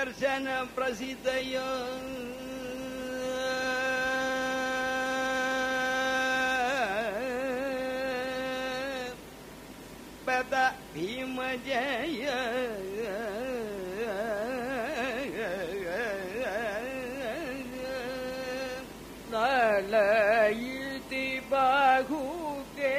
ദർശന പ്രസിദ്ധയോ പദ ഭീമജയ നളയിതി ബാഹുകേ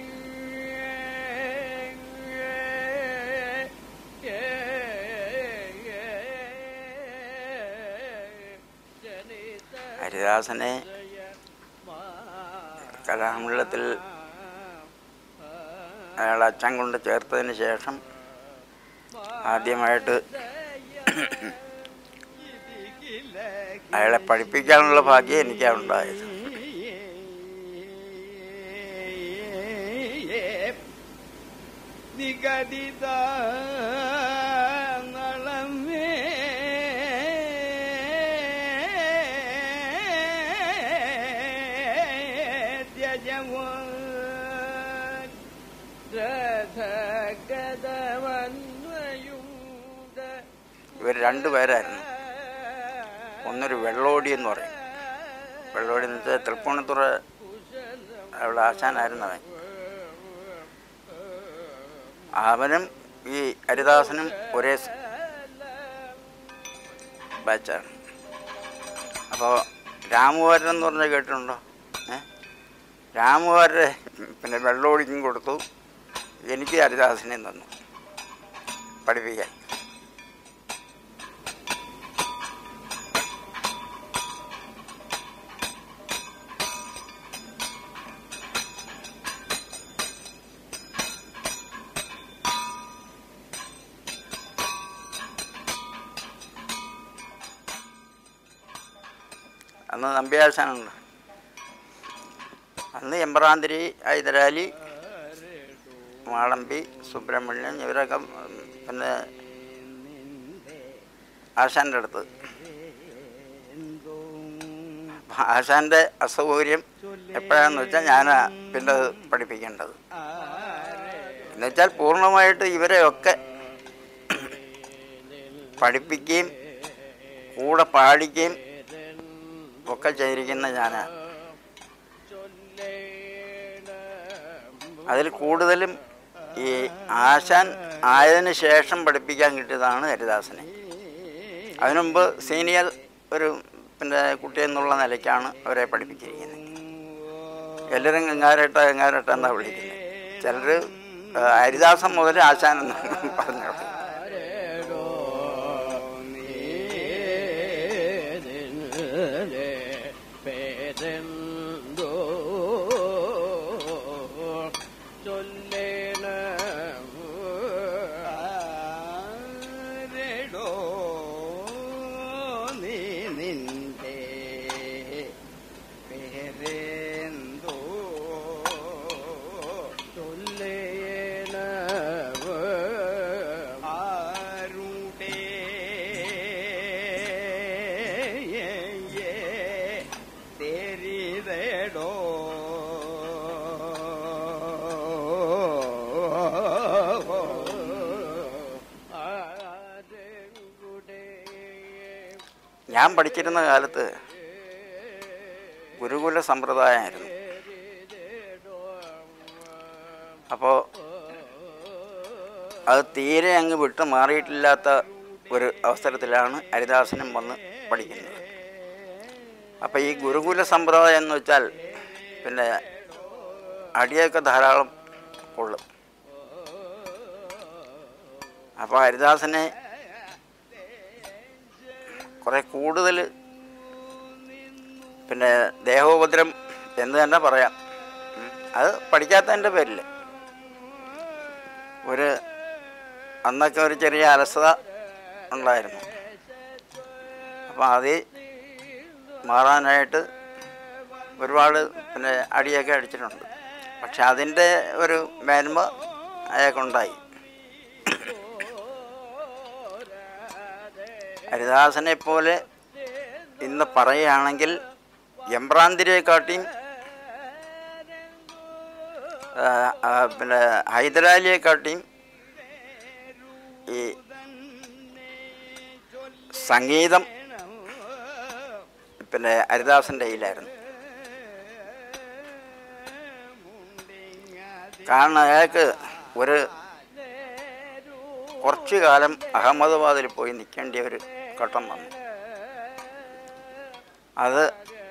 ഹരിദാസനെ കലാമണ്ഡലത്തിൽ അയാൾ അച്ഛൻ കൊണ്ട് ചേർത്തതിന് ശേഷം ആദ്യമായിട്ട് അയാളെ പഠിപ്പിക്കാനുള്ള ഭാഗ്യം എനിക്കാണ് ഉണ്ടായത് നിഗദിത നളമേ ത്യജവാൻ രഥഗതവന്വയുണ്ട ഇവർ രണ്ടുപേരായിരുന്നു ഒന്നൊരു വെള്ളോടി എന്ന് പറയും വെള്ളോടി എന്ന് വെച്ചാൽ തൃപ്പൂണിത്തുറ അവിടെ ആശാനായിരുന്നു അവൻ അവനും ഈ ഹരിദാസനും ഒരേ സ് ബാച്ചാണ് അപ്പോൾ രാമുവാരൻ എന്ന് പറഞ്ഞാൽ കേട്ടിട്ടുണ്ടോ ഏ രാമുവാരെ പിന്നെ വെള്ളോടിക്കും കൊടുത്തു എനിക്ക് ഹരിദാസനെയും തന്നു പഠിപ്പിക്കാൻ അന്ന് നമ്പ്യാശാനുണ്ട് അന്ന് എമ്പ്രാന്തിരി ഹൈദരാലി മാളമ്പി സുബ്രഹ്മണ്യൻ ഇവരൊക്കെ ഉം, പിന്നെ ആശാൻ്റെ അടുത്ത് അപ്പൊ ആശാൻ്റെ അസൗകര്യം എപ്പോഴാന്ന് വെച്ചാൽ ഞാനാ പിന്നെ അത് പഠിപ്പിക്കേണ്ടത് എന്നുവെച്ചാൽ പൂർണ്ണമായിട്ട് ഇവരെയൊക്കെ പഠിപ്പിക്കുകയും കൂടെ പാടിക്കുകയും ഒക്കെ ചെയ്തിരിക്കുന്ന ഞാനാ അതിൽ കൂടുതലും ഈ ആശാൻ ആയതിനു ശേഷം പഠിപ്പിക്കാൻ കിട്ടിയതാണ് ഹരിദാസനെ അതിനുമുമ്പ് സീനിയർ ഒരു പിന്നെ കുട്ടി എന്നുള്ള നിലയ്ക്കാണ് അവരെ പഠിപ്പിച്ചിരിക്കുന്നത് എല്ലാവരും ഗംഗാരട്ട ഗംഗാരട്ട എന്നാണ് വിളിക്കുന്നത് ചിലർ ഹരിദാസൻ മുതൽ ആശാൻ എന്ന് പറഞ്ഞു തുടങ്ങി. പേരെന്തോ ചൊല്ലേണ ആരെടോ നീ നിന്റെ പേരെന്തോ ചൊല്ലേണ ആരുടെ തെരിതടോ ഞാൻ പഠിച്ചിരുന്ന കാലത്ത് ഗുരുകുല സമ്പ്രദായമായിരുന്നു അപ്പോൾ അത് തീരെ അങ്ങ് വിട്ട് മാറിയിട്ടില്ലാത്ത ഒരു അവസരത്തിലാണ് ഹരിദാസനും വന്ന് പഠിക്കുന്നത് അപ്പോൾ ഈ ഗുരുകുല സമ്പ്രദായം എന്ന് വെച്ചാൽ പിന്നെ അടിയൊക്കെ ധാരാളം കൊള്ളും അപ്പോൾ ഹരിദാസനെ കുറെ കൂടുതൽ പിന്നെ ദേഹോപദ്രം എന്ന് തന്നെ പറയാം ഉം. അത് പഠിക്കാത്തതിൻ്റെ പേരിൽ ഒരു അന്നൊക്കെ ഒരു ചെറിയ അലസത ഉണ്ടായിരുന്നു അപ്പോൾ അത് മാറാനായിട്ട് ഒരുപാട് പിന്നെ അടിയൊക്കെ അടിച്ചിട്ടുണ്ട് പക്ഷെ അതിൻ്റെ ഒരു മേന്മ അയാൾക്കുണ്ടായി ഹരിദാസനെ പോലെ ഇന്ന് പറയുകയാണെങ്കിൽ എംബ്രാന്തിരിയെക്കാട്ടിയും ആ, ആ, പിന്നെ ഹൈദരാലിയെക്കാട്ടിയും ഈ സംഗീതം പിന്നെ ഹരിദാസൻ്റെ കയ്യിലായിരുന്നു കാരണം അയാൾക്ക് ഒരു കുറച്ചു കാലം അഹമ്മദാബാദിൽ പോയി നിൽക്കേണ്ട ഒരു ഘട്ടം വന്നു അത്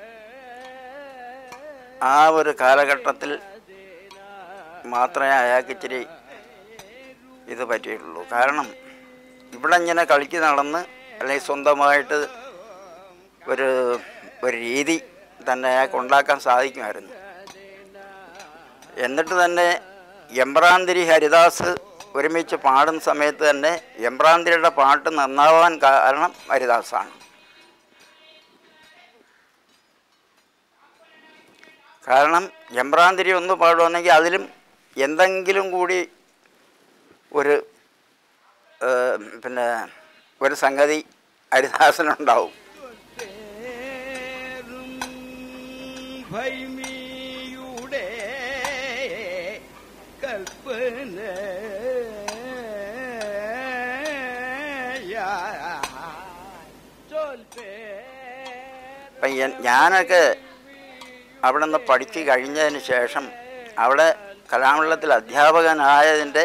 ആ ഒരു കാലഘട്ടത്തിൽ മാത്രമേ അയാൾക്ക് ഇച്ചിരി ഇത് പറ്റിയിട്ടുള്ളൂ കാരണം ഇവിടെ ഇങ്ങനെ കളിക്ക് നടന്ന് അല്ലെങ്കിൽ സ്വന്തമായിട്ട് ഒരു ഒരു രീതി തന്നെ അയാൾക്ക് ഉണ്ടാക്കാൻ സാധിക്കുമായിരുന്നു എന്നിട്ട് തന്നെ എംബ്രാന്തിരി ഹരിദാസ് ഒരുമിച്ച് പാടുന്ന സമയത്ത് തന്നെ എംബ്രാന്തിരിയുടെ പാട്ട് നന്നാവാൻ കാരണം ഹരിദാസാണ് കാരണം എംബ്രാന്തിരി ഒന്ന് പാടുവാണെങ്കിൽ അതിലും എന്തെങ്കിലും കൂടി ഒരു ഏഹ്, പിന്നെ ഒരു സംഗതി ഹരിദാസനുണ്ടാവും പേരും ഭൈമിയുടെ കൽപ്പന അപ്പം എൻ- ഞാനൊക്കെ അവിടെ നിന്ന് പഠിച്ച് കഴിഞ്ഞതിന് ശേഷം അവിടെ കലാമണ്ഡലത്തിൽ അധ്യാപകനായതിൻ്റെ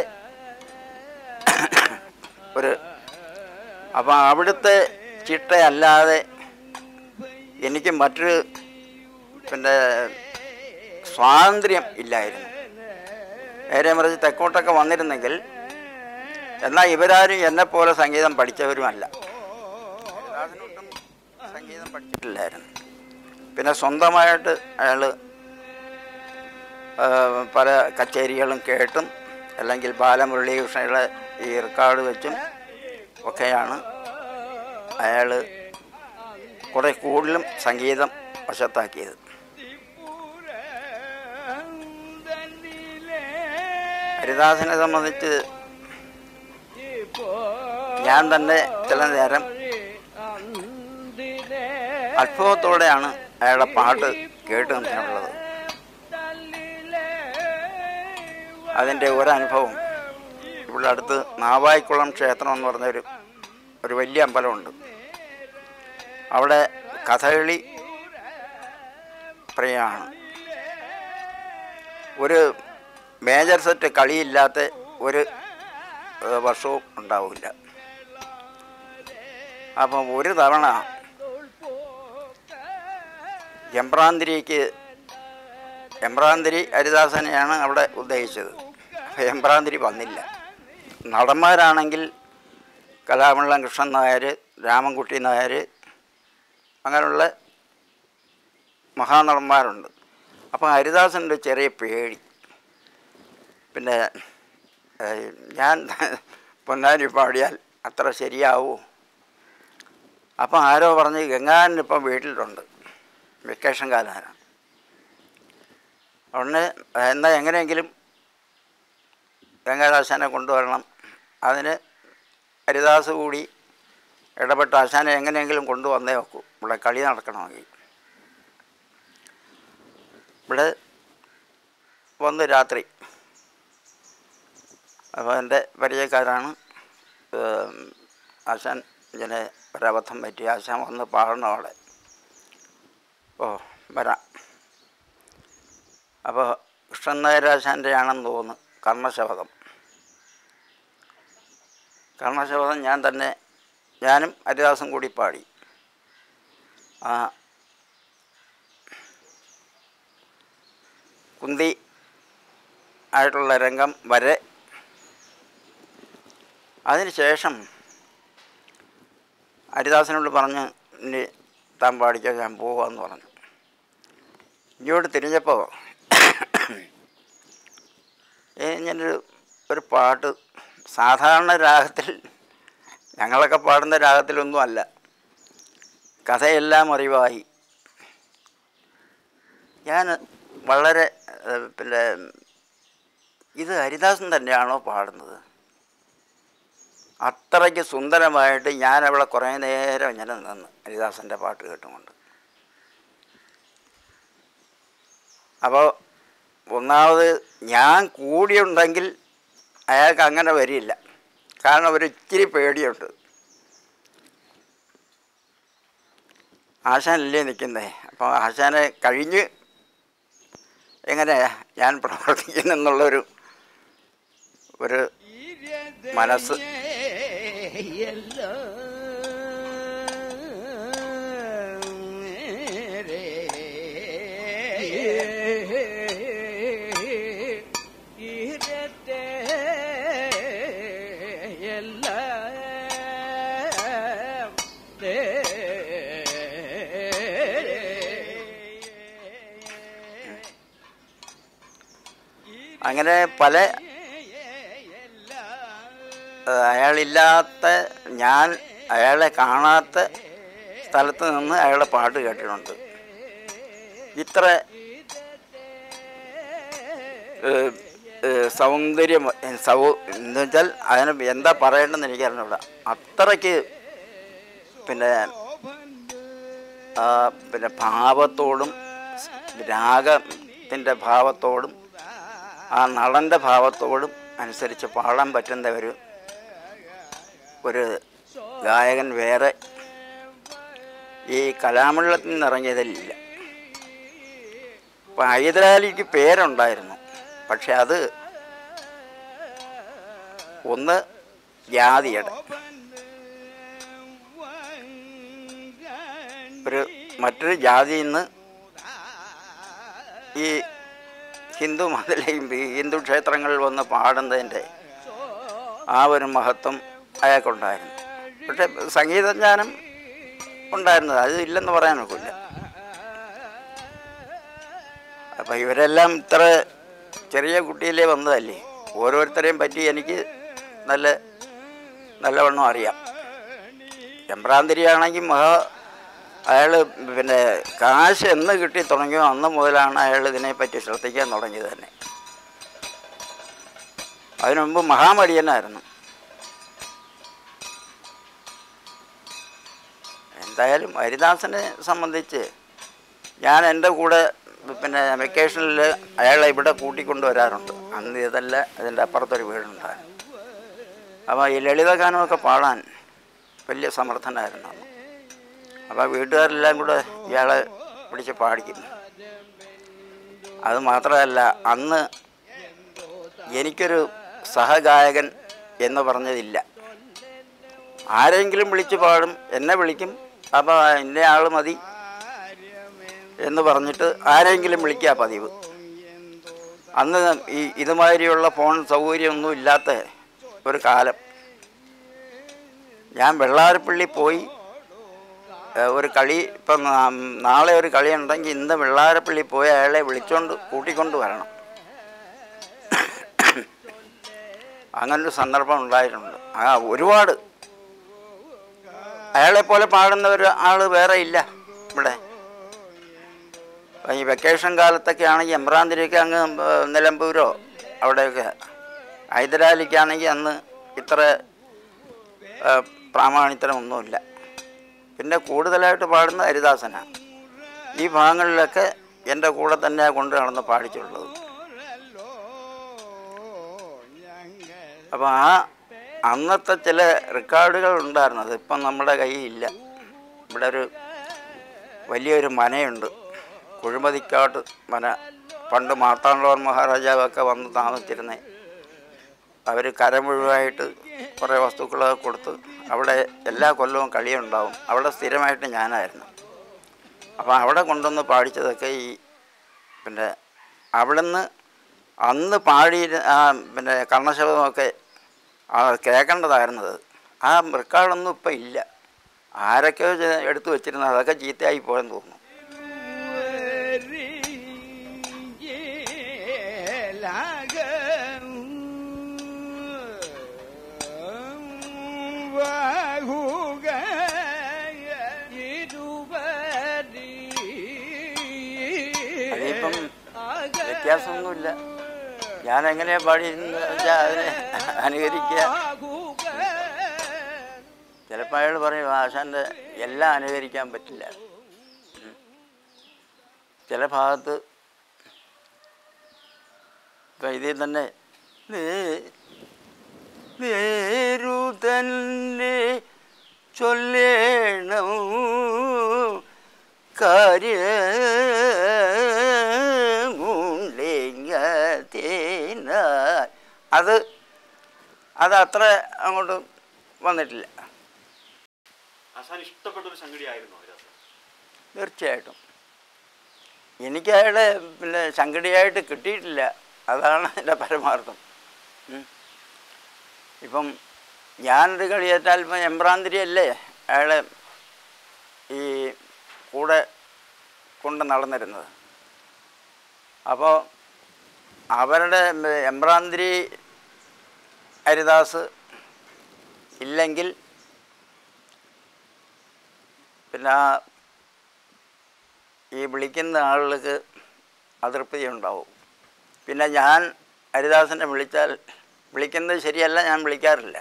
ഒരു അപ്പം അവിടുത്തെ ചിട്ടയല്ലാതെ എനിക്ക് മറ്റൊരു പിന്നെ സ്വാതന്ത്ര്യം ഇല്ലായിരുന്നു നേരെ മറിച്ച് തെക്കോട്ടൊക്കെ വന്നിരുന്നെങ്കിൽ എന്നാൽ ഇവരാരും എന്നെപ്പോലെ സംഗീതം പഠിച്ചവരുമല്ല അതിനൊട്ടും സംഗീതം പഠിച്ചിട്ടില്ലായിരുന്നു പിന്നെ സ്വന്തമായിട്ട് അയാൾ പല കച്ചേരികളും കേട്ടും അല്ലെങ്കിൽ ബാലമുരളീകൃഷ്ണയുടെ ഈ റെക്കോർഡ് വെച്ചും ഒക്കെയാണ് അയാൾ കുറേ കൂടുതലും സംഗീതം വശത്താക്കിയത് ഹരിദാസിനെ സംബന്ധിച്ച് ഞാൻ തന്നെ ചില നേരം അത്ഭുതത്തോടെയാണ് അയാളുടെ പാട്ട് കേട്ട് നിന്നിട്ടുള്ളത് അതിൻ്റെ ഒരനുഭവം ഇവിടെ അടുത്ത് നാവായിക്കുളം ക്ഷേത്രം എന്ന് പറഞ്ഞൊരു ഒരു വലിയ അമ്പലമുണ്ട് അവിടെ കഥകളി പ്രിയമാണ് ഒരു മേജർ സെറ്റ് കളിയില്ലാത്ത ഒരു ഏഹ്, വർഷവും ഉണ്ടാവില്ല അപ്പം ഒരു തവണ എംബ്രാന്തിരിക്ക് എംബ്രാന്തിരി ഹരിദാസനെയാണ് അവിടെ ഉദ്ദേശിച്ചത് എംബ്രാന്തിരി വന്നില്ല നടന്മാരാണെങ്കിൽ കലാമണ്ഡലം കൃഷ്ണൻ നായർ രാമൻകുട്ടി നായർ അങ്ങനെയുള്ള മഹാനടന്മാരുണ്ട് അപ്പം ഹരിദാസൻ്റെ ചെറിയ പേടി പിന്നെ ഏഹ്, ഞാൻ പൊന്നാനി പാടിയാൽ അത്ര ശരിയാവൂ അപ്പം ആരോ പറഞ്ഞ് ഗംഗാനൻ ഇപ്പം വീട്ടിലുണ്ട് വെക്കേഷൻ കാലമാണ് ഉടനെ എന്നാൽ എങ്ങനെയെങ്കിലും ഗംഗാദാശാനെ കൊണ്ടുവരണം അതിന് ഹരിദാസ് കൂടി ഇടപെട്ട് ആശാനെ എങ്ങനെയെങ്കിലും കൊണ്ടുവന്നേ നോക്കൂ ഇവിടെ കളി നടക്കണമെങ്കിൽ ഇവിടെ വന്ന് രാത്രി അപ്പോൾ എൻ്റെ പരിചയക്കാരാണ് ഏം, ആശാൻ ഇങ്ങനെ ഒരബദ്ധം പറ്റി ആശാൻ വന്ന് പാടണം അവിടെ ഓ വരാം അപ്പോൾ കൃഷ്ണൻ നായരാശാൻ്റെ ആണെന്ന് തോന്നുന്നു കർണശബദം കർണശബദം ഞാൻ തന്നെ ഞാനും ഹരിദാസും കൂടി പാടി ആ കുന്തി ആയിട്ടുള്ള രംഗം വരെ അതിനുശേഷം ഹരിദാസിനോട് പറഞ്ഞ് ഇനി താൻ പാടിക്കോ ഞാൻ പോവാന്ന് പറഞ്ഞു ഇങ്ങോട്ട് തിരിഞ്ഞപ്പോൾ ഞാനൊരു ഒരു പാട്ട് സാധാരണ രാഗത്തിൽ ഞങ്ങളൊക്കെ പാടുന്ന രാഗത്തിലൊന്നും അല്ല കഥയെല്ലാം അറിവായി ഞാൻ വളരെ ഏഹ്, പിന്നെ ഇത് ഹരിദാസൻ തന്നെയാണോ പാടുന്നത് അത്രയ്ക്ക് സുന്ദരമായിട്ട് ഞാൻ അവിടെ കുറേ നേരം ഇങ്ങനെ നിന്ന് ഹരിദാസൻ്റെ പാട്ട് കേട്ടുകൊണ്ട് അപ്പോൾ ഒന്നാമത് ഞാൻ കൂടിയുണ്ടെങ്കിൽ അയാൾക്ക് അങ്ങനെ വരില്ല കാരണം ഒരു ഇച്ചിരി പേടിയുണ്ട് ആശാനല്ലേ നിൽക്കുന്നേ അപ്പോൾ ആശാനെ കഴിഞ്ഞ് എങ്ങനെയാ ഞാൻ പ്രവർത്തിക്കുന്നെന്നുള്ളൊരു ഒരു മനസ്സ് അങ്ങനെ പല ഏഹ്, അയാളില്ലാത്ത ഞാൻ അയാളെ കാണാത്ത സ്ഥലത്ത് നിന്ന് അയാളുടെ പാട്ട് കേട്ടിട്ടുണ്ട് ഇത്ര ഏഹ്, ഏഹ്, സൗന്ദര്യം ഏഹ്, സൗ എന്ന് വെച്ചാൽ അതിന് എന്താ പറയേണ്ടതെന്ന് എനിക്കറിഞ്ഞൂടാ അത്രയ്ക്ക് പിന്നെ ആ, പിന്നെ ഭാവത്തോടും രാഗത്തിൻ്റെ ഭാവത്തോടും ആ നടൻ്റെ ഭാവത്തോടും അനുസരിച്ച് പാടാൻ പറ്റുന്ന ഒരു ഒരു ഗായകൻ വേറെ ഈ കലാമണ്ഡലത്തിൽ നിന്ന് ഇറങ്ങിയതിലില്ല അപ്പം ഹൈദരാലിക്ക് പേരുണ്ടായിരുന്നു പക്ഷെ അത് ഒന്ന് ജാതിയുടെ ഒരു മറ്റൊരു ജാതിയിൽ നിന്ന് ഈ ഹിന്ദു മതത്തിലെയും ഈ ഹിന്ദു ക്ഷേത്രങ്ങളിൽ വന്ന് പാടുന്നതിൻ്റെ ആ ഒരു മഹത്വം അയാൾക്കുണ്ടായിരുന്നു പക്ഷെ സംഗീതജ്ഞാനം ഉണ്ടായിരുന്നത് അത് ഇല്ലെന്ന് പറയാനൊക്കില്ല അപ്പം ഇവരെല്ലാം ഇത്ര ചെറിയ കുട്ടിയിലേ വന്നതല്ലേ ഓരോരുത്തരെയും പറ്റി എനിക്ക് നല്ല നല്ലവണ്ണം അറിയാം എമ്പ്രാന്തിരിയാണെങ്കിൽ മഹാ അയാൾ പിന്നെ കാശ് എന്ന് കിട്ടി തുടങ്ങിയോ അന്ന് മുതലാണ് അയാൾ ഇതിനെപ്പറ്റി ശ്രദ്ധിക്കാൻ തുടങ്ങിയത് തന്നെ അതിനു മുമ്പ് മഹാമടിയനായിരുന്നു എന്തായാലും ഹരിദാസനെ സംബന്ധിച്ച് ഞാൻ എൻ്റെ കൂടെ പിന്നെ വെക്കേഷനിൽ അയാളെ ഇവിടെ കൂട്ടിക്കൊണ്ട് വരാറുണ്ട് അന്ന് ഇതല്ല അതിൻ്റെ അപ്പുറത്തൊരു വീടുണ്ടായിരുന്നു അപ്പോൾ ഈ ലളിതഗാനമൊക്കെ പാടാൻ വലിയ സമർത്ഥനായിരുന്നു അന്ന് അപ്പോൾ വീട്ടുകാരെല്ലാം കൂടെ ഇയാളെ പിടിച്ച് പാടിക്കും അത് മാത്രമല്ല അന്ന് എനിക്കൊരു സഹഗായകൻ എന്ന് പറഞ്ഞതില്ല ആരെങ്കിലും വിളിച്ച് പാടും എന്നെ വിളിക്കും അപ്പോൾ ഇന്ന ആൾ മതി എന്ന് പറഞ്ഞിട്ട് ആരെങ്കിലും വിളിക്കുക പതിവ് അന്ന് ഈ ഇതുമാതിരിയുള്ള ഫോൺ സൗകര്യമൊന്നും ഇല്ലാത്ത ഒരു കാലം ഞാൻ വെള്ളാരപ്പള്ളി പോയി ഏഹ്, ഒരു കളി ഇപ്പം നാ- നാളെ ഒരു കളി ഉണ്ടെങ്കിൽ ഇന്ന് വെള്ളാരപ്പള്ളി പോയി അയാളെ വിളിച്ചോണ്ട് കൂട്ടിക്കൊണ്ട് വരണം അങ്ങനൊരു സന്ദർഭം ഉണ്ടായിട്ടുണ്ട് ആ ഒരുപാട് അയാളെ പോലെ പാടുന്ന ഒരു ആൾ വേറെ ഇല്ല ഇവിടെ ഈ വെക്കേഷൻ കാലത്തൊക്കെ ആണെങ്കിൽ എമ്പ്രാന്തിരിയൊക്കെ അങ്ങ് ഏഹ്, നിലമ്പൂരോ അവിടെയൊക്കെ ഹൈദരാലിക്കാണെങ്കിൽ അന്ന് ഇത്ര ഏഹ്, പ്രാമാണിത്തരമൊന്നുമില്ല പിന്നെ കൂടുതലായിട്ട് പാടുന്ന ഹരിദാസനാണ് ഈ ഭാഗങ്ങളിലൊക്കെ എൻ്റെ കൂടെ തന്നെ കൊണ്ട് നടന്ന് പാടിച്ചുള്ളത് അപ്പോൾ ആ അന്നത്തെ ചില റെക്കോർഡുകൾ ഉണ്ടായിരുന്നത് ഇപ്പം നമ്മുടെ കയ്യിൽ ഇല്ല ഇവിടെ ഒരു വലിയൊരു മനയുണ്ട് കുഴിമതിക്കാട്ട് മന പണ്ട് മാർത്താണ്ഡവർ മഹാരാജാവൊക്കെ വന്ന് താമസിച്ചിരുന്നേ അവർ കരമുഴുവായിട്ട് കുറേ വസ്തുക്കളൊക്കെ കൊടുത്ത് അവിടെ എല്ലാ കൊല്ലവും കളിയുണ്ടാവും അവിടെ സ്ഥിരമായിട്ട് ഞാനായിരുന്നു അപ്പോൾ അവിടെ കൊണ്ടുവന്ന് പാടിച്ചതൊക്കെ ഈ പിന്നെ അവിടുന്ന് അന്ന് പാടി ആ പിന്നെ കർണശബ്ദമൊക്കെ ആ കേൾക്കേണ്ടതായിരുന്നത് ആ റെക്കോർഡൊന്നും ഇപ്പം ഇല്ല ആരൊക്കെയോ ചെ- എടുത്തു വെച്ചിരുന്നത് അതൊക്കെ ചീത്തയായി പോയെന്ന് തോന്നുന്നു അതിപ്പം വ്യത്യാസമൊന്നുമില്ല ഞാൻ എങ്ങനെയാ പാടിയിരുന്നത് വെച്ചാൽ അതിനെ അനുകരിക്കുക ചിലപ്പോൾ അയാൾ പറയും ആശാൻ്റെ എല്ലാം അനുകരിക്കാൻ പറ്റില്ല ഉം. ചില ഭാഗത്ത് ഇപ്പം ഇതിൽ തന്നെ നേ- നേരു തന്നെ ചൊല്ലേണം ഭാര്യ ഗുണ്ടിങ്ങത്തേന അത് അത് അത്ര അങ്ങോട്ട് വന്നിട്ടില്ല ആശാൻ ഇഷ്ടപ്പെട്ട ഒരു സംഗതി ആയിരുന്നു ഹരിദാസൻ തീർച്ചയായിട്ടും എനിക്ക് അയാളെ പിന്നെ സംഘടിയായിട്ട് കിട്ടിയിട്ടില്ല അതാണ് എൻ്റെ പരമാർത്ഥം ഉം. ഇപ്പം ഞാനൊരു കളിയേറ്റാൽ ഇപ്പം എംബ്രാന്തിരി അല്ലേ അയാളെ ഈ കൂടെ കൊണ്ട് നടന്നിരുന്നത് അപ്പോൾ അവരുടെ എംബ്രാന്തിരി ഹരിദാസ് ഇല്ലെങ്കിൽ പിന്നെ ആ ഈ വിളിക്കുന്ന ആളുകൾക്ക് അതൃപ്തി ഉണ്ടാവും പിന്നെ ഞാൻ ഹരിദാസനെ വിളിച്ചാൽ വിളിക്കുന്നത് ശരിയല്ല ഞാൻ വിളിക്കാറില്ല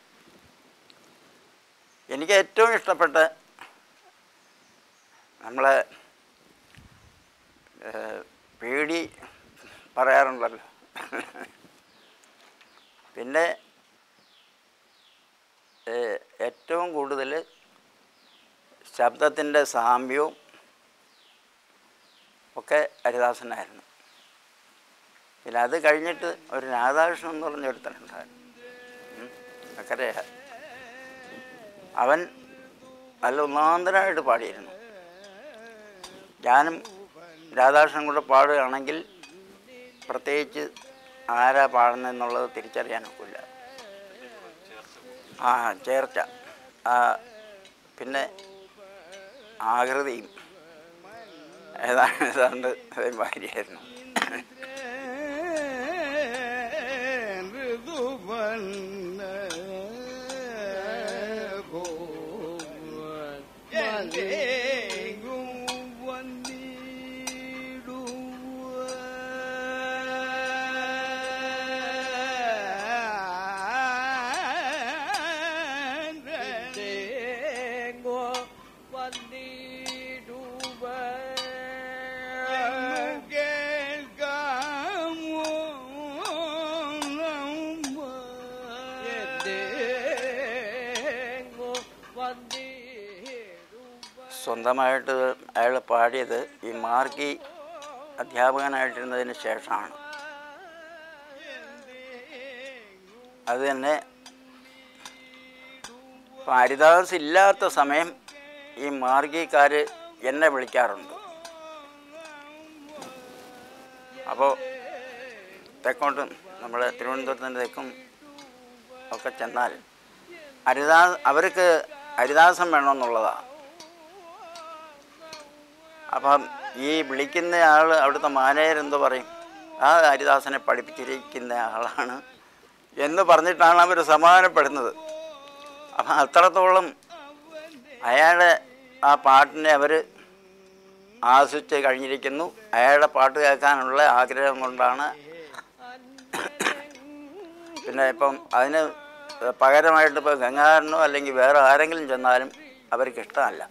എനിക്ക് ഏറ്റവും ഇഷ്ടപ്പെട്ട നമ്മളെ ഏഹ്, പേടി പറയാറുണ്ടല്ലോ പിന്നെ ഏഹ്, ഏറ്റവും കൂടുതൽ ശബ്ദത്തിൻ്റെ സാമ്യവും ഒക്കെ ഹരിദാസനായിരുന്നു പിന്നെ അത് കഴിഞ്ഞിട്ട് ഒരു രാധാകൃഷ്ണൻ എന്ന് പറഞ്ഞ ഒരുത്തനുണ്ടായിരുന്നു ഉം. അക്കരെ അവൻ നല്ല ഒന്നാന്തരമായിട്ട് പാടിയിരുന്നു ഞാനും രാധാകൃഷ്ണൻ കൂടെ പാടുകയാണെങ്കിൽ പ്രത്യേകിച്ച് ആരാ പാടുന്നതെന്നുള്ളത് തിരിച്ചറിയാനൊക്കില്ല ആ ചേർച്ച ആ പിന്നെ ആകൃതിയും ഏതാണ്ട് ഏതാണ്ട് അതേമാതിരിയായിരുന്നു സ്വന്തമായിട്ട് അയാൾ പാടിയത് ഈ മാർഗി അധ്യാപകനായിട്ടിരുന്നതിന് ശേഷമാണ് അത് തന്നെ ഇപ്പം ഹരിദാസ് ഇല്ലാത്ത സമയം ഈ മാർഗിക്കാർ എന്നെ വിളിക്കാറുണ്ട് അപ്പോൾ തെക്കോട്ടും നമ്മുടെ തിരുവനന്തപുരത്തിൻ്റെ തെക്കും ഒക്കെ ചെന്നാൽ ഹരിദാസ് അവർക്ക് ഹരിദാസം വേണമെന്നുള്ളതാണ് അപ്പം ഈ വിളിക്കുന്ന ആൾ അവിടുത്തെ മാനേജർ എന്തോ പറയും ആ ഹരിദാസനെ പഠിപ്പിച്ചിരിക്കുന്ന ആളാണ് എന്ന് പറഞ്ഞിട്ടാണ് അവർ സമാധാനപ്പെടുന്നത് അപ്പം അത്രത്തോളം അയാളുടെ ആ പാട്ടിനെ അവർ ആസ്വദിച്ച് കഴിഞ്ഞിരിക്കുന്നു അയാളുടെ പാട്ട് കേൾക്കാനുള്ള ആഗ്രഹം കൊണ്ടാണ് പിന്നെ ഇപ്പം അതിന് പകരമായിട്ട് ഇപ്പോൾ ഗംഗാധരനോ അല്ലെങ്കിൽ വേറെ ആരെങ്കിലും ചെന്നാലും അവർക്ക് ഇഷ്ടമല്ല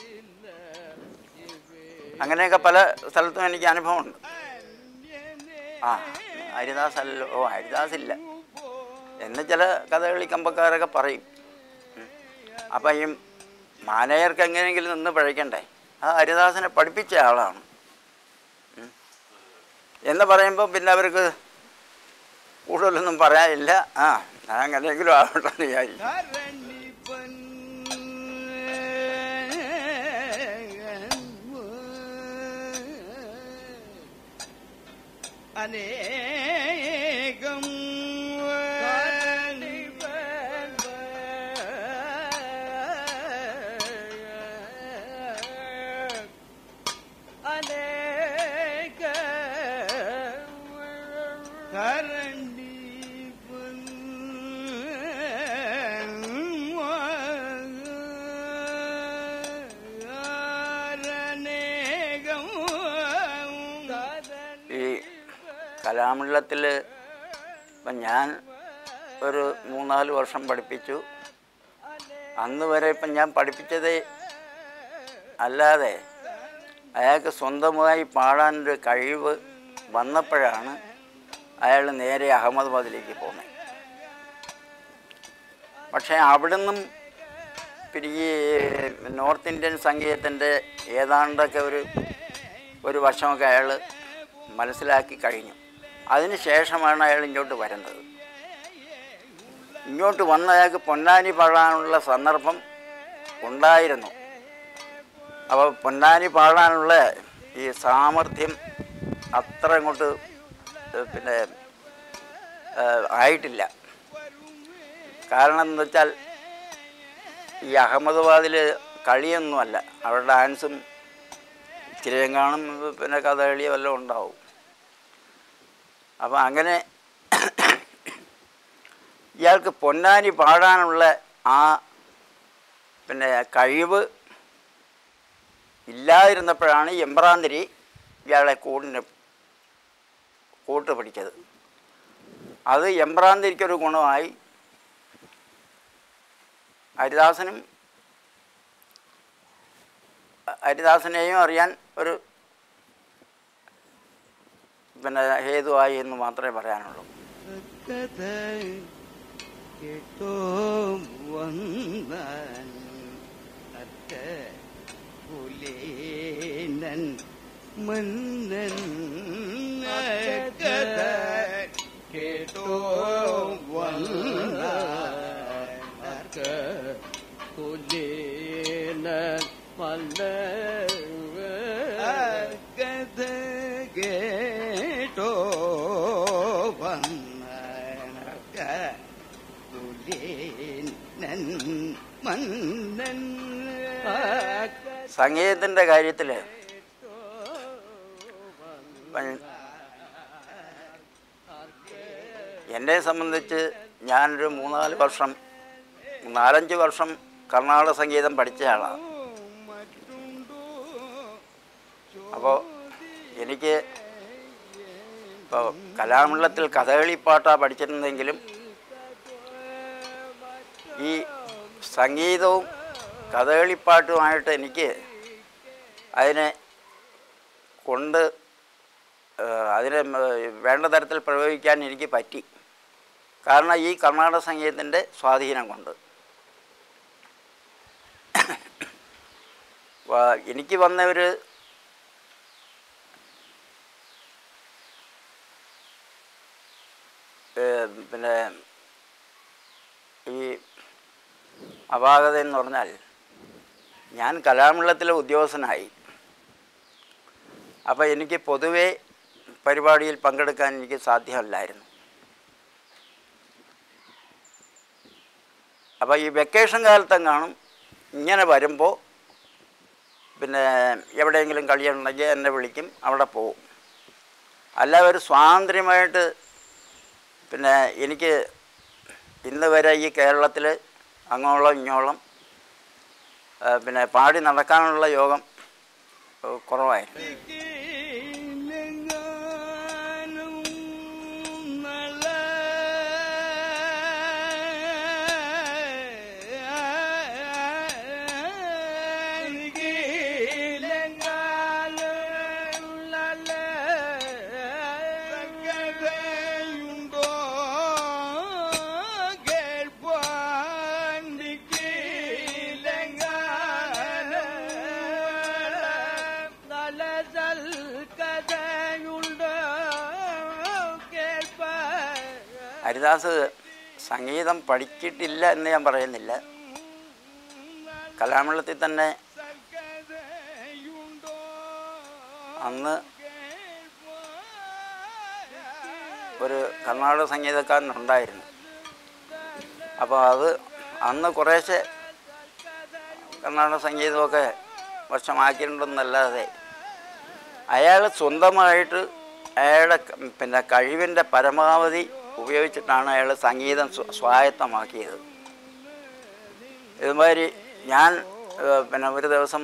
അങ്ങനെയൊക്കെ പല സ്ഥലത്തും എനിക്ക് അനുഭവമുണ്ട് ആ ഹരിദാസ് അല്ലല്ലോ ഓ ഹരിദാസ് ഇല്ല എന്ന് ചില കഥകളി കമ്പക്കാരൊക്കെ പറയും ഉം. അപ്പം ഈ മാനേജർക്ക് എങ്ങനെയെങ്കിലും നിന്ന് പഴയ്ക്കണ്ടേ ആ ഹരിദാസിനെ പഠിപ്പിച്ച ആളാണ് ഉം. എന്ന് പറയുമ്പോൾ പിന്നെ അവർക്ക് കൂടുതലൊന്നും പറയാനില്ല ആ ഞാൻ എങ്ങനെയെങ്കിലും ആവട്ടെ എന്ന് വിചാരിക്കും അനേകം കരണ്ടി ഈ കലാമണ്ഡലത്തിൽ ഇപ്പം ഞാൻ ഒരു മൂന്നാല് വർഷം പഠിപ്പിച്ചു അന്ന് വരെ ഇപ്പം ഞാൻ പഠിപ്പിച്ചതേ അല്ലാതെ അയാൾക്ക് സ്വന്തമായി പാടാനൊരു കഴിവ് വന്നപ്പോഴാണ് അയാൾ നേരെ അഹമ്മദാബാദിലേക്ക് പോകുന്നത് പക്ഷേ അവിടുന്നും പിന്നെ ഈ നോർത്ത് ഇന്ത്യൻ സംഗീതത്തിൻ്റെ ഏതാണ്ടൊക്കെ ഒരു ഒരു വർഷമൊക്കെ അയാൾ മനസ്സിലാക്കി കഴിഞ്ഞു അതിന് ശേഷമാണ് അയാൾ ഇങ്ങോട്ട് വരുന്നത് ഇങ്ങോട്ട് വന്ന അയാൾക്ക് പൊന്നാനി പാടാനുള്ള സന്ദർഭം ഉണ്ടായിരുന്നു അപ്പോൾ പൊന്നാനി പാടാനുള്ള ഈ സാമർഥ്യം അത്ര അങ്ങോട്ട് ഏഹ് പിന്നെ ഏഹ് ആയിട്ടില്ല കാരണം എന്ന് വെച്ചാൽ ഈ അഹമ്മദാബാദിൽ കളിയൊന്നുമല്ല അവിടെ ഡാൻസും തിരയങ്കാണും പിന്നെ കഥകളിയും എല്ലാം ഉണ്ടാവും അപ്പം അങ്ങനെ ഇയാൾക്ക് പൊന്നാനി പാടാനുള്ള ആ പിന്നെ കഴിവ് ഇല്ലാതിരുന്നപ്പോഴാണ് എമ്പ്രാന്തിരി ഇയാളെ കൂടിന് കൂട്ട് പിടിച്ചത് അത് എമ്പ്രാന്തിരിക്കൊരു ഗുണമായി ഹരിദാസനും ഹരിദാസനെയും അറിയാൻ ഒരു പിന്നെ ഹേതുവായി എന്ന് മാത്രമേ പറയാനുള്ളൂ കഥ കേട്ടോ വന്നാൻ അത്ത പുലേനൻ മന്നൻ കഥ കേട്ടോ വന്നാൻ അത്ത കഥ കേട്ടോ വന്നക പുലേനൻ മന്നൻ സംഗീതത്തിൻ്റെ കാര്യത്തിൽ എന്നെ സംബന്ധിച്ച് ഞാനൊരു മൂന്നാല് വർഷം നാലഞ്ച് വർഷം കർണാടക സംഗീതം പഠിച്ച ആളാണ് അപ്പോൾ എനിക്ക് ഇപ്പോൾ കലാമണ്ഡലത്തിൽ കഥകളിപ്പാട്ടാണ് പഠിച്ചിരുന്നെങ്കിലും ഈ സംഗീതവും കഥകളിപ്പാട്ടുമായിട്ട് എനിക്ക് അതിനെ കൊണ്ട് ഏഹ്, അതിനെ ഏഹ്, വേണ്ട തരത്തിൽ പ്രയോഗിക്കാൻ എനിക്ക് പറ്റി കാരണം ഈ കർണാടക സംഗീതത്തിൻ്റെ സ്വാധീനം കൊണ്ട് വ- എനിക്ക് വന്ന ഒരു ഏഹ്, പിന്നെ ഈ അപാകത എന്ന് പറഞ്ഞാൽ ഞാൻ കലാമണ്ഡലത്തിലെ ഉദ്യോഗസ്ഥനായി അപ്പോൾ എനിക്ക് പൊതുവേ പരിപാടിയിൽ പങ്കെടുക്കാൻ എനിക്ക് സാധ്യമല്ലായിരുന്നു അപ്പോൾ ഈ വെക്കേഷൻ കാലത്തെങ്ങാനും ഇങ്ങനെ വരുമ്പോൾ പിന്നെ എവിടെയെങ്കിലും കളിയുണ്ടെങ്കിൽ എന്നെ വിളിക്കും അവിടെ പോവും അല്ല ഒരു സ്വാതന്ത്ര്യമായിട്ട് പിന്നെ എനിക്ക് ഇന്ന് വരെ ഈ കേരളത്തിൽ അങ്ങോളം ഇങ്ങോളം ആ, പിന്നെ പാടി നടക്കാനുള്ള യോഗം ഏഹ്, കുറവായിരുന്നു ീലങ്ങാനും നള സകലയുണ്ടോ കേൾപ്പാൻ ഹരിദാസ് സംഗീതം പഠിച്ചിട്ടില്ല എന്ന് ഞാൻ പറയുന്നില്ല കലാമണ്ഡലത്തിൽ തന്നെ അന്ന് ഒരു കർണാടക സംഗീതക്കാരനുണ്ടായിരുന്നു അപ്പോൾ അത് അന്ന് കുറേശ്ശെ കർണാടക സംഗീതമൊക്കെ വശമാക്കിയിട്ടുണ്ടെന്നല്ലാതെ അയാൾ സ്വന്തമായിട്ട് അയാളുടെ ക- പിന്നെ കഴിവിൻ്റെ പരമാവധി ഉപയോഗിച്ചിട്ടാണ് അയാൾ സംഗീതം സ്വ- സ്വായത്തമാക്കിയത് ഇതുമാതിരി ഞാൻ ഏഹ്, പിന്നെ ഒരു ദിവസം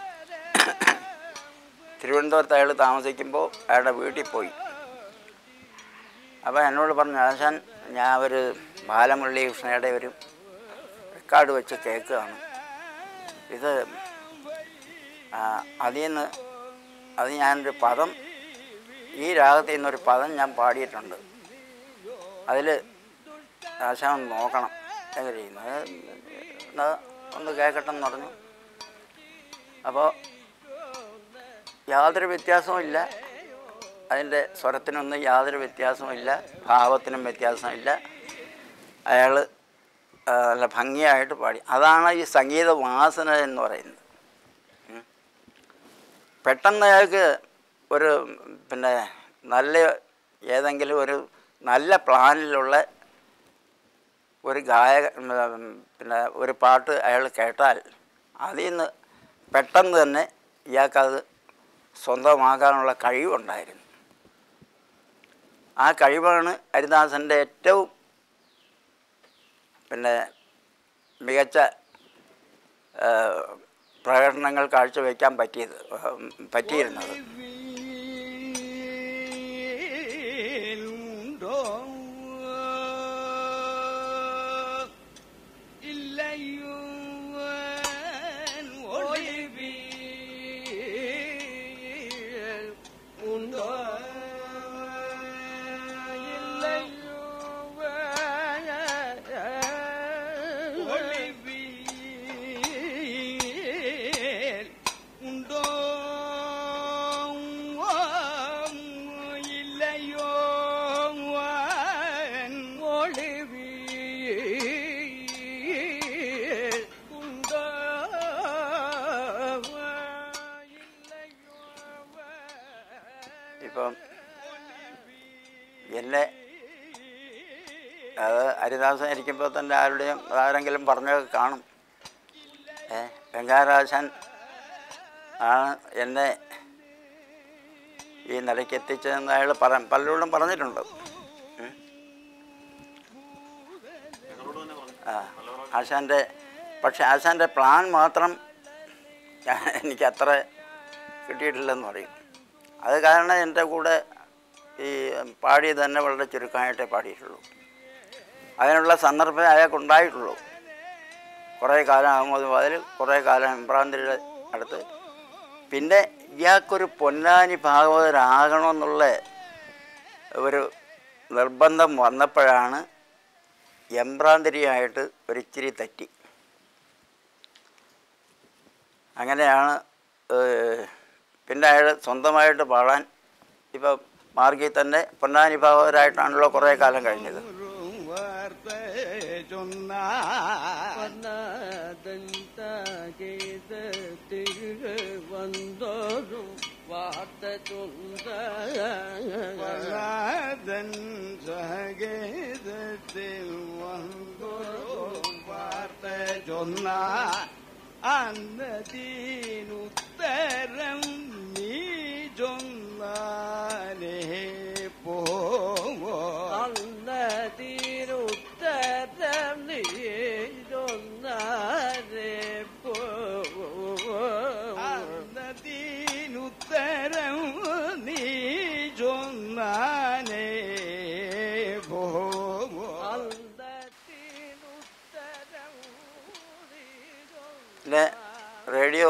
തിരുവനന്തപുരത്ത് അയാൾ താമസിക്കുമ്പോൾ അയാളുടെ വീട്ടിൽ പോയി അപ്പോൾ എന്നോട് പറഞ്ഞു ആശാൻ ഞാൻ ഒരു ബാലമുരളി കൃഷ്ണയുടെ ഒരു റെക്കോർഡ് വെച്ച് കേൾക്കുകയാണ് ഇത് ആ, അതിൽ നിന്ന് അത് ഞാനൊരു പദം ഈ രാഗത്തിൽ നിന്നൊരു പദം ഞാൻ പാടിയിട്ടുണ്ട് അതിൽ ആശാൻ ഒന്ന് നോക്കണം എങ്ങനെ ചെയ്യുന്നത് എന്നാ ഒന്ന് കേൾക്കട്ടെ എന്ന് പറഞ്ഞു അപ്പോൾ യാതൊരു വ്യത്യാസവും ഇല്ല അതിൻ്റെ സ്വരത്തിനൊന്നും യാതൊരു വ്യത്യാസവും ഇല്ല ഭാവത്തിനും വ്യത്യാസമില്ല അയാൾ നല്ല ഭംഗിയായിട്ട് പാടി അതാണ് ഈ സംഗീത വാസന എന്ന് പറയുന്നത് ഉം. പെട്ടെന്ന് അയാൾക്ക് ഒരു പിന്നെ നല്ല ഏതെങ്കിലും ഒരു നല്ല പ്ലാനിലുള്ള ഒരു ഗായക ഉം, പിന്നെ ഒരു പാട്ട് അയാൾ കേട്ടാൽ അതിൽ നിന്ന് പെട്ടെന്ന് തന്നെ ഇയാൾക്കത് സ്വന്തമാക്കാനുള്ള കഴിവുണ്ടായിരുന്നു ആ കഴിവാണ് ഹരിദാസൻ്റെ ഏറ്റവും പിന്നെ മികച്ച ആ, പ്രകടനങ്ങൾ കാഴ്ചവെക്കാൻ പറ്റിയത് ഉം, പറ്റിയിരുന്നത് ഉണ്ടോ ഇല്ലയോ ഒളിവി ഉണ്ടോ ഇല്ലയോ ഒളിവി ഉണ്ടോ ഇല്ലയോ ഒളിവി ഉണ്ടോ ഇപ്പം എന്നെ അത് ഹരിദാസൻ ഇരിക്കുമ്പോൾ തന്നെ ആരുടെയും ആരെങ്കിലും പറഞ്ഞൊക്കെ കാണും ഏ ഗംഗാരാജൻ ആണ് എന്നെ ഈ നിലയ്ക്ക് എത്തിച്ചതെന്ന് അയാൾ പറ പലരോടും പറഞ്ഞിട്ടുണ്ട് ഉം. ഞങ്ങളോട് തന്നെ പറഞ്ഞു ആ ആശാൻ്റെ പക്ഷെ ആശാൻ്റെ പ്ലാൻ മാത്രം ഞാൻ എനിക്ക് അത്ര കിട്ടിയിട്ടില്ലെന്ന് പറയും അത് കാരണം എൻ്റെ കൂടെ ഈ പാടി തന്നെ വളരെ ചുരുക്കമായിട്ടേ പാടിയിട്ടുള്ളൂ അതിനുള്ള സന്ദർഭം അയാൾക്കുണ്ടായിട്ടുള്ളൂ കുറേ കാലം അഹമ്മദ് അതിൽ കുറേ കാലം ഇമ്രാന്തിയുടെ അടുത്ത് പിന്നെ ഇയാൾക്കൊരു പൊന്നാനി ഭാഗവതരാകണമെന്നുള്ള ഒരു നിർബന്ധം വന്നപ്പോഴാണ് എംബ്രാന്തിരിയായിട്ട് ഒരിച്ചിരി തെറ്റി അങ്ങനെയാണ് ഏഹ്, പിന്നെ അയാൾ സ്വന്തമായിട്ട് പാടാൻ ഇപ്പം മാർഗി തന്നെ പൊന്നാനി ഭാഗവതരായിട്ടാണല്ലോ കുറേ കാലം കഴിഞ്ഞത് വാർത്ത ചൊന്ന വന്നോരും വാർത്ത ചൊന്ന വല്ലാതൻ സഹഗേതത്തിൽ വന്നൊരു വാർത്ത ചൊന്ന അന്നതീനുത്തരം നീ ചൊന്നാലേ പോവോ അന്നതിരുത്തരം നീരൊന്നേ പോ അന്നതീനുത്തരം നീ ചൊന്നാനേ പോവോ അന്നതിരുത്തരം പിന്നെ റേഡിയോ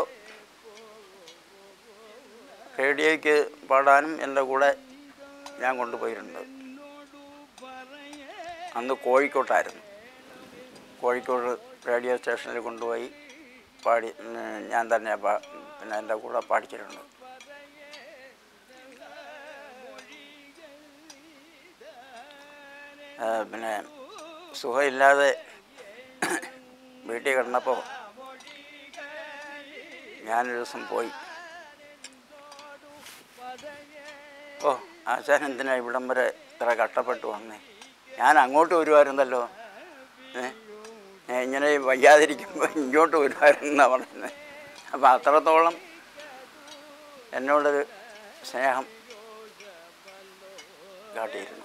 റേഡിയോയ്ക്ക് പാടാനും എൻ്റെ കൂടെ ഞാൻ കൊണ്ടുപോയിട്ടുണ്ട് അന്ന് കോഴിക്കോട്ടായിരുന്നു കോഴിക്കോട് റേഡിയോ സ്റ്റേഷനിൽ കൊണ്ടുപോയി പാടി ഉം, ഞാൻ തന്നെ പാ- പിന്നെ എൻ്റെ കൂടെ പാടിച്ചിട്ടുണ്ട് ആ, പിന്നെ സുഖമില്ലാതെ വീട്ടിൽ കിടന്നപ്പോൾ ഞാനൊരു ദിവസം പോയി ഓ ആശാൻ എന്തിനാ ഇവിടം വരെ ഇത്ര കഷ്ടപ്പെട്ട് വന്നേ ഞാൻ അങ്ങോട്ട് വരുമായിരുന്നല്ലോ ഏ ഞാൻ ഇങ്ങനെ വയ്യാതിരിക്കുമ്പോൾ ഇങ്ങോട്ട് വരുമായിരുന്നാണ് പറയുന്നത് അപ്പം അത്രത്തോളം എന്നോടൊരു സ്നേഹം കാട്ടിയിരുന്നു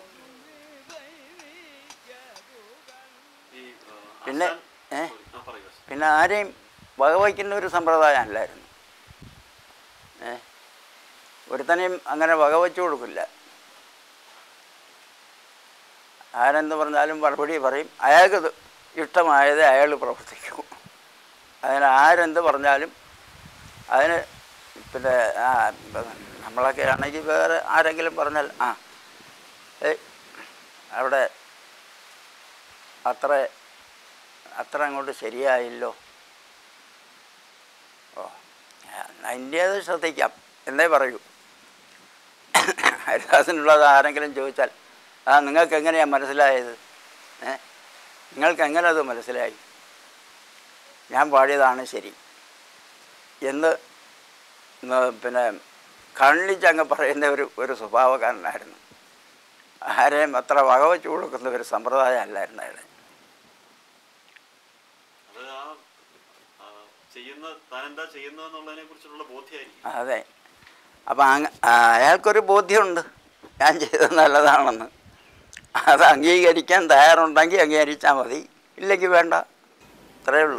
ഈ ആ, പിന്നെ ആശാൻ- ഏ ആ, പറയൂ ആശാൻ. പിന്നെ ആരെയും വകവയ്ക്കുന്ന ഒരു സമ്പ്രദായം അല്ലായിരുന്നു ഏ ഒരുത്തനെയും അങ്ങനെ വകവച്ചു കൊടുക്കില്ല ആരെന്ത് പറഞ്ഞാലും മറുപടി പറയും അയാൾക്ക് ഇത് ഇഷ്ടമായത് അയാൾ പ്രവർത്തിക്കും അതിന് ആരെന്ത് പറഞ്ഞാലും അതിന് പിന്നെ ആ നമ്മളൊക്കെ ആണെങ്കിൽ വേറെ ആരെങ്കിലും പറഞ്ഞാൽ ആ ഏയ് അവിടെ അത്ര അത്ര അങ്ങോട്ട് ശരിയായില്ലോ ഓ അതിൻ്റേത് ശ്രദ്ധിക്കാം എന്നേ പറയൂ ഹരിദാസിനുള്ളത് ആരെങ്കിലും ചോദിച്ചാൽ ആ നിങ്ങൾക്ക് എങ്ങനെയാണ് മനസ്സിലായത് ഏ നിങ്ങൾക്ക് എങ്ങനെ അത് മനസ്സിലായി ഞാൻ പാടിയതാണ് ശരി എന്ന് ന- പിന്നെ കണ്ണിച്ചങ്ങ് പറയുന്ന ഒരു ഒരു സ്വഭാവക്കാരനായിരുന്നു ആരെയും അത്ര വകവച്ചു കൊടുക്കുന്ന ഒരു സമ്പ്രദായം അല്ലായിരുന്നു അയാൾ അത് ആ ആ, ചെയ്യുന്ന താൻ എന്താ ചെയ്യുന്നതെന്നുള്ളതിനെ കുറിച്ചുള്ള ബോധ്യമായിരിക്കും അതെ അപ്പം അങ്ങ് അയാൾക്കൊരു ബോധ്യമുണ്ട് ഞാൻ ചെയ്തത് നല്ലതാണെന്ന് അത് അംഗീകരിക്കാൻ തയ്യാറുണ്ടെങ്കിൽ അംഗീകരിച്ചാൽ മതി ഇല്ലെങ്കിൽ വേണ്ട അത്രയേ ഉള്ളൂ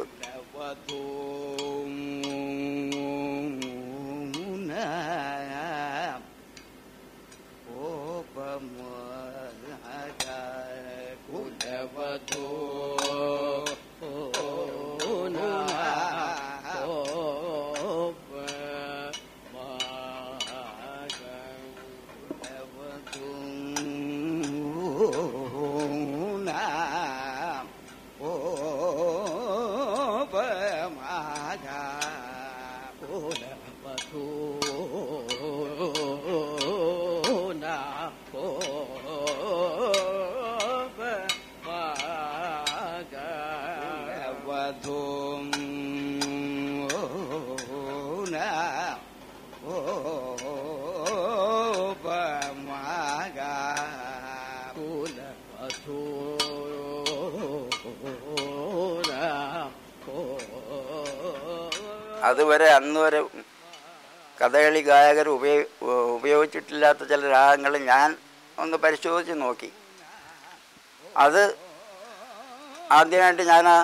അതുവരെ അന്ന് വരെ കഥകളി ഗായകർ ഉപയോഗ ഉപയോഗിച്ചിട്ടില്ലാത്ത ചില രാഗങ്ങൾ ഞാൻ ഒന്ന് പരിശോധിച്ച് നോക്കി അത് ആദ്യമായിട്ട് ഞാൻ ആ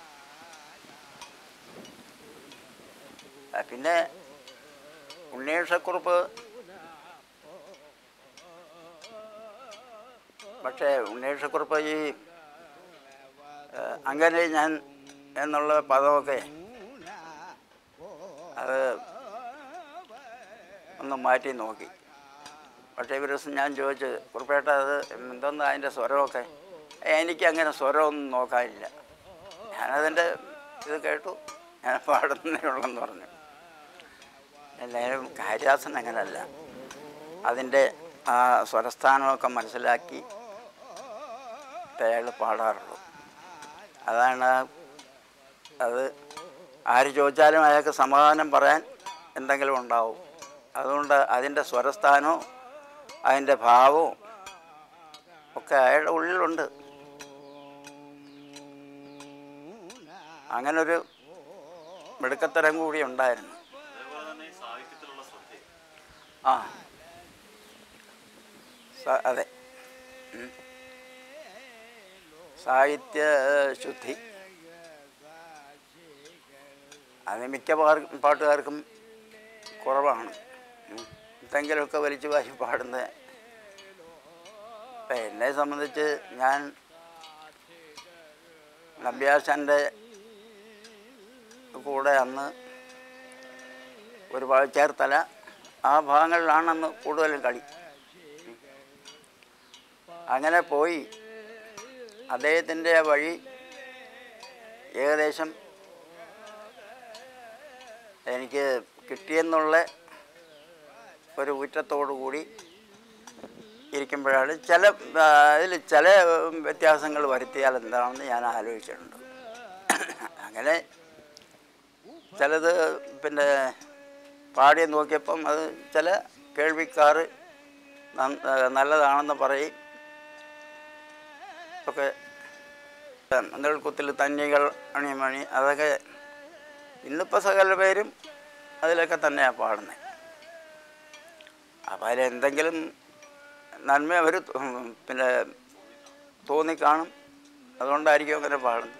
ആ, പിന്നെ ഉണ്ണീഷക്കുറുപ്പ് പക്ഷേ ഉണ്ണീഷക്കുറുപ്പ് ഈ ആ, അങ്ങനെ ഞാൻ എന്നുള്ള പദമൊക്കെ അത് ഒന്ന് മാറ്റി നോക്കി പക്ഷേ ഒരു ദിവസം ഞാൻ ചോദിച്ചു കുറിപ്പേട്ട അത് എന്തെന്ന് അതിൻ്റെ സ്വരമൊക്കെ "ഏ, എനിക്ക് അങ്ങനെ സ്വരമൊന്നും നോക്കാനില്ല ഞാനതിൻ്റെ ഇത് കേട്ടു ഞാൻ പാടുന്നേ ഉള്ളെന്ന് പറഞ്ഞു എല്ലാവരും കാര്യാസൻ അങ്ങനല്ല അതിൻ്റെ ആ സ്വരസ്ഥാനമൊക്കെ മനസ്സിലാക്കി അയാൾ പാടാറുള്ളൂ അതാണ് ആ- അത് ആര് ചോദിച്ചാലും അയാൾക്ക് സമാധാനം പറയാൻ എന്തെങ്കിലും ഉണ്ടാവും അതുകൊണ്ട് അതിൻ്റെ സ്വരസ്ഥാനവും അതിൻ്റെ ഭാവവും ഒക്കെ അയാളുടെ ഉള്ളിലുണ്ട് അങ്ങനൊരു മിടുക്കത്തരം കൂടി ഉണ്ടായിരുന്നു അതേപോലെ തന്നെ ഈ സാഹിത്യത്തിലുള്ള ശ്രദ്ധ ആ സ- അതെ ഉം. സാഹിത്യ ഏഹ്, ശുദ്ധി അത് മിക്ക പാർ- പാട്ടുകാർക്കും കുറവാണ് ഉം. എന്തെങ്കിലുമൊക്കെ വലിച്ചു വാരി പാടുന്നത് ഇപ്പം എന്നെ സംബന്ധിച്ച് ഞാൻ നമ്പ്യാശാൻ്റെ കൂടെ അന്ന് ഒരുപാട് ചേർത്തല ആ ഭാഗങ്ങളിലാണ് അന്ന് കൂടുതലും കളി അങ്ങനെ പോയി അദ്ദേഹത്തിൻ്റെ ആ വഴി ഏകദേശം എനിക്ക് കിട്ടിയെന്നുള്ള ഒരു ഊറ്റത്തോടു കൂടി ഇരിക്കുമ്പോഴാണ് ചില അതിൽ ചില വ്യത്യാസങ്ങൾ വരുത്തിയാൽ എന്താണെന്ന് ഞാൻ ആലോചിച്ചിട്ടുണ്ട് അങ്ങനെ ചിലത് പിന്നെ പാടി നോക്കിയപ്പം അത് ചില കേൾവിക്കാർ നല്ലതാണെന്ന് പറയും ഒക്കെ നെൽക്കുത്തിൽ തന്നികൾ അണിമണി അതൊക്കെ ഇന്നിപ്പോൾ സകല പേരും അതിലൊക്കെ തന്നെയാണ് പാടുന്നത് അപ്പോൾ അതിലെന്തെങ്കിലും നന്മ അവർ പിന്നെ തോന്നിക്കാണും അതുകൊണ്ടായിരിക്കും അങ്ങനെ പാടുന്നത്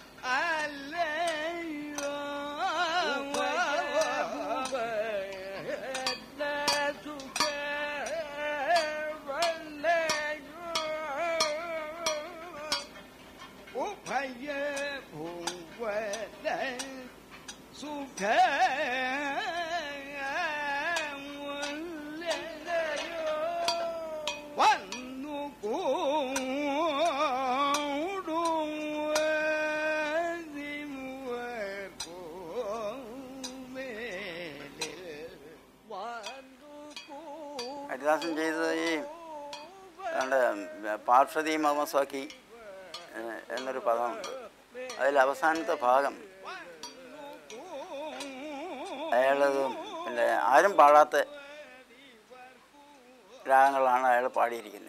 സുഖ ഹരിദാസൻ ചെയ്തത് ഈ ഏതാണ്ട് പാർഷദി മമസ്വാക്കി ഏഹ്, എന്നൊരു പദമുണ്ട് അതിൽ അവസാനത്തെ ഭാഗം അയാളത് പിന്നെ ആരും പാടാത്ത രാഗങ്ങളാണ് അയാൾ പാടിയിരിക്കുന്നത്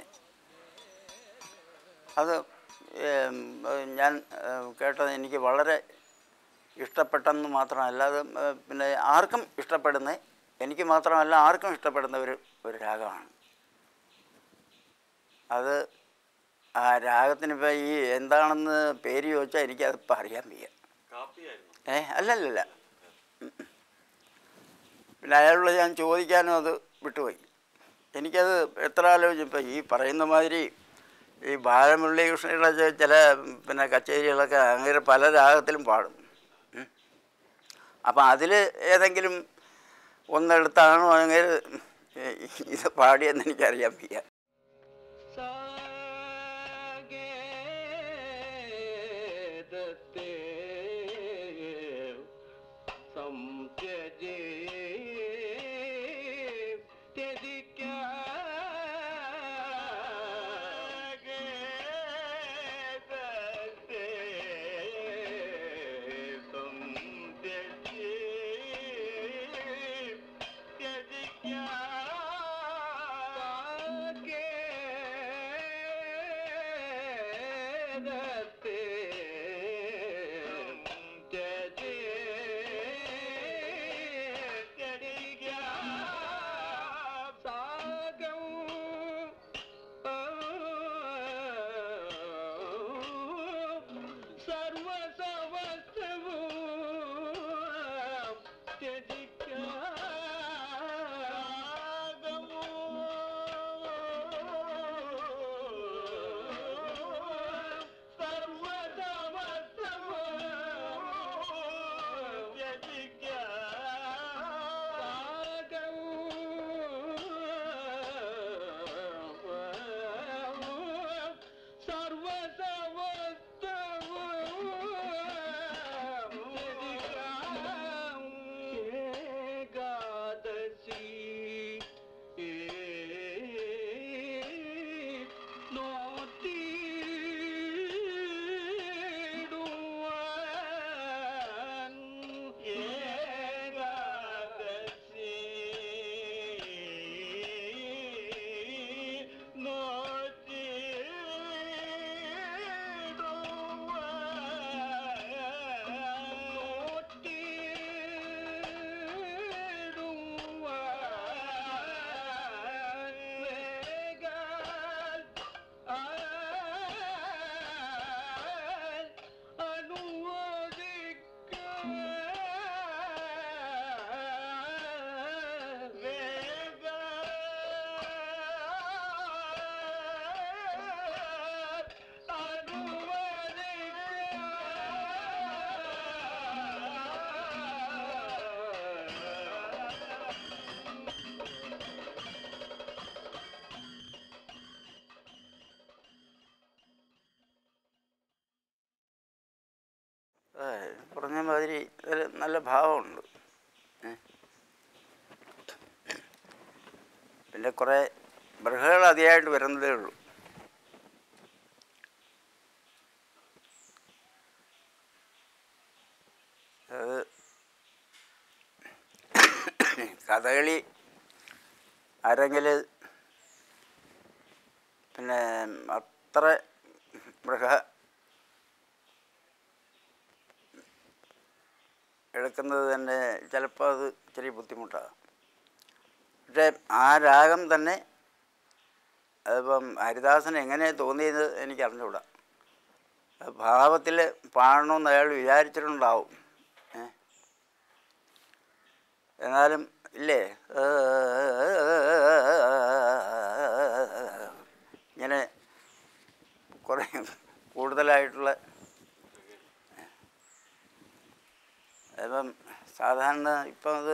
അത് ഏം, ഞാൻ ഏം, കേട്ടത് എനിക്ക് വളരെ ഇഷ്ടപ്പെട്ടെന്ന് മാത്രമല്ല അത് ഏ, പിന്നെ ആർക്കും ഇഷ്ടപ്പെടുന്ന എനിക്ക് മാത്രമല്ല ആർക്കും ഇഷ്ടപ്പെടുന്ന ഒരു ഒരു രാഗമാണ് അത് ആ രാഗത്തിന് ഇപ്പോൾ ഈ എന്താണെന്ന് പേര് ചോദിച്ചാൽ എനിക്കതിപ്പോൾ അറിയാൻ വയ്യ കാപ്പിയായിരുന്നു ഏ അല്ലല്ലല്ല ഉം. പിന്നെ അയാളോട് ഞാൻ ചോദിക്കാനും അത് വിട്ടുപോയി എനിക്കത് എത്ര ആലോചിച്ചപ്പോൾ ഈ പറയുന്ന മാതിരി ഈ ബാലമുരളി കൃഷ്ണയുടെ ചെ- ചില പിന്നെ കച്ചേരികളൊക്കെ അങ്ങനെ പല രാഗത്തിലും പാടും ഉം. അപ്പം അതിൽ ഏതെങ്കിലും ഒന്നെടുത്താണോ അങ്ങനെ ഇത് പാടിയെന്ന് എനിക്കറിയാൻ വയ്യ സാഗേദത്തെ സംത്യജേ ത്യജിക്കാഗേദത്തെ സംത്യജേ ത്യജിക്കാഗേദത്തെ സാഗം സർവസവസ്തവും ഏകാദശി നോത്തിടുവാൻ ഏകാദശി ഏ, പറഞ്ഞ മാതിരി ഒരു നല്ല ഭാവമുണ്ട് ഏ. പിന്നെ കുറേ ബൃഹകൾ അതിയായിട്ട് വരുന്നതേ ഉള്ളൂ അത് കഥകളി അരങ്ങിൽ പിന്നെ അത്ര മൃഗ എടുക്കുന്നത് തന്നെ ചിലപ്പോൾ അത് ഇച്ചിരി ബുദ്ധിമുട്ടാണ് പക്ഷേ ആ രാഗം തന്നെ അതിപ്പം ഹരിദാസൻ എങ്ങനെ തോന്നിയത് എനിക്ക് അറിഞ്ഞുകൂടാ അത് ഭാവത്തിൽ പാടണമെന്ന് അയാൾ വിചാരിച്ചിട്ടുണ്ടാവും ഏ എന്നാലും ഇല്ലേ ഇങ്ങനെ കുറേ കൂടുതലായിട്ടുള്ള ഇപ്പം സാധാരണ ഇപ്പം അത്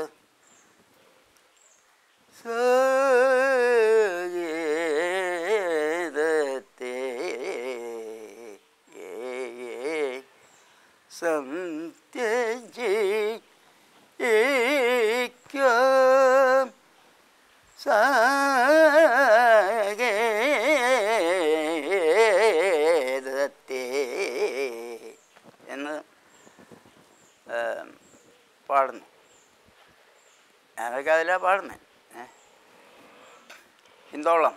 സേതത്തെ സന്ത്യജി സാ ഞാനൊക്കെ അതിലാണ് പാടുന്നത് ഏ ഹിന്ദോളം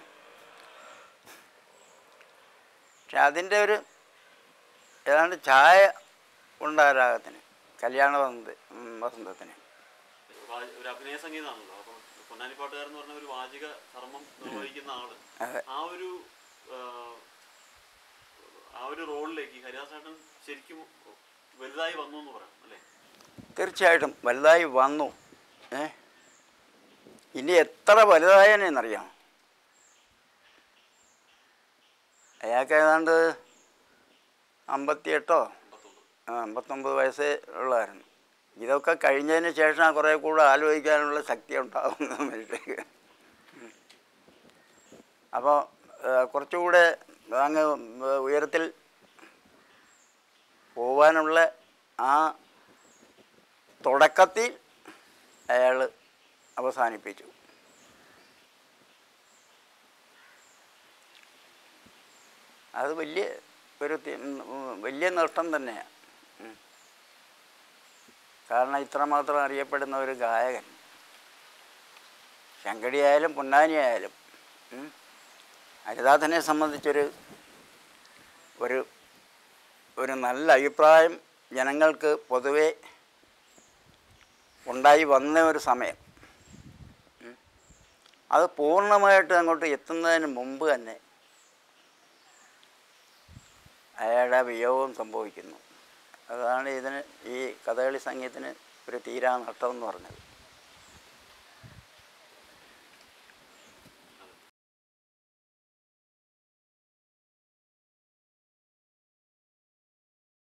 പക്ഷെ അതിൻ്റെ ഒരു ഏതാണ്ട് ചായ ഉണ്ട് ആ രാഗത്തിന് കല്യാണ വസന്ത ഉം, വസന്തത്തിന് വാ- ഒരു അഭിനയ സംഗീതമാണല്ലോ അപ്പം പൊന്നാനിപ്പാട്ടുകാരൻ എന്ന് പറഞ്ഞ ഒരു വാചിക കർമ്മം നിർവഹിക്കുന്ന ആള് അതെ. ആ ഒരു ആ, ആ ഒരു റോളിലേക്ക് ഹരിദാസേട്ടൻ ശരിക്കും വലുതായി വന്നു എന്ന് പറയാം അല്ലേ തീർച്ചയായിട്ടും വലുതായി വന്നു ഏ ഇനി എത്ര വലുതായനെന്നറിയാം അയാൾക്ക് ഏതാണ്ട് അമ്പത്തിയെട്ടോ അമ്പത്തൊമ്പത് ആ, അമ്പത്തൊമ്പത് വയസ്സേ ഉള്ളായിരുന്നു ഇതൊക്കെ കഴിഞ്ഞതിന് ശേഷം കുറേ കൂടെ ആലോചിക്കാനുള്ള ശക്തി ഉണ്ടാകും മനുഷ്യർക്ക് അപ്പോൾ കുറച്ചുകൂടെ അങ്ങ് ഉയരത്തിൽ പോവാനുള്ള ആ തുടക്കത്തിൽ അയാൾ അവസാനിപ്പിച്ചു അത് വലിയ ഒരു തി- ഉം, വലിയ നഷ്ടം തന്നെയാണ് ഉം. കാരണം ഇത്രമാത്രം അറിയപ്പെടുന്ന ഒരു ഗായകൻ ശങ്കടി ആയാലും പൊന്നാനി ആയാലും ഉം, ഹരിദാസനെ സംബന്ധിച്ചൊരു ഒരു ഒരു നല്ല അഭിപ്രായം ജനങ്ങൾക്ക് പൊതുവെ ഉണ്ടായി വന്ന ഒരു സമയം ഉം. അത് പൂർണ്ണമായിട്ട് അങ്ങോട്ട് എത്തുന്നതിന് മുമ്പ് തന്നെ അയാളുടെ വിയോഗം സംഭവിക്കുന്നു അതാണ് ഇതിന് ഈ കഥകളി സംഗീതത്തിന് ഒരു തീരാ നഷ്ടം എന്ന് പറഞ്ഞത്